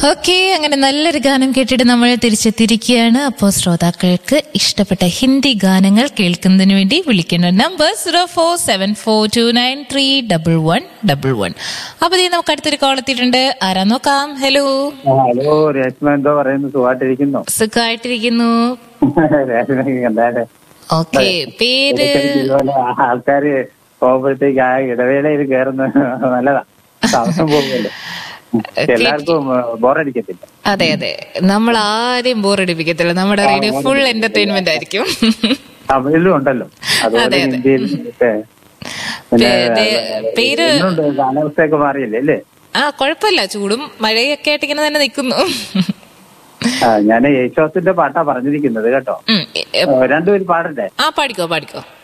Okay അങ്ങനെ നല്ലൊരു ഗാനം കേട്ടിട്ട് നമ്മൾ തിരിച്ചെത്തിയിരിക്കുകയാണ് അപ്പോൾ ശ്രോതാക്കൾക്ക് ഇഷ്ടപ്പെട്ട ഹിന്ദി ഗാനങ്ങൾ കേൾക്കുന്നതിന് വേണ്ടി വിളിക്കേണ്ട number zero four seven four two nine three double one double one അപ്പൊ ദേ നമുക്ക് അടുത്തൊരു കോൾ എത്തിയിട്ടുണ്ട് ആരാ നോക്കാം ഹലോ ആ, ഹലോ രേഷ്മ എന്തോ പറയുന്നു സുഖമായിട്ടിരിക്കുന്നു സുഖമായിട്ടിരിക്കുന്നു രേഷ്മ എന്തായാലും ഓക്കെ പേര് ഇതുപോലെ ആൾക്കാര് പോകുമ്പോഴത്തേക്ക് ആ ഇടവേളയിൽ കയറുന്ന നല്ലതാ സമയം പോകുമല്ലോ എല്ലാവർക്കും ബോറടിക്കത്തില്ല അതെ അതെ നമ്മൾ ആരെയും ബോറടിപ്പിക്കത്തില്ല നമ്മുടെ റേഡിയോ ഫുൾ എന്റർടൈൻമെന്റ് ആയിരിക്കും തമിഴിലും ഉണ്ടല്ലോ അതുപോലെ അതെ, അതെ. ഹിന്ദിയിലും ഒക്കെ പിന്നെ പേ- പേര് എന്നുണ്ട് കാലാവസ്ഥയൊക്കെ മാറിയില്ലേ അല്ലേ ആ കുഴപ്പമില്ല ചൂടും മഴയൊക്കെ ആയിട്ട് ഇങ്ങനെ തന്നെ നിൽക്കുന്നു ആ ഞാൻ യേശുദാസിന്റെ പാട്ടാ പറഞ്ഞിരിക്കുന്നത് കേട്ടോ ഉം, എ- എ- രണ്ടുപേരും പാടണ്ടേ ആ പാടിക്കോ പാടിക്കോ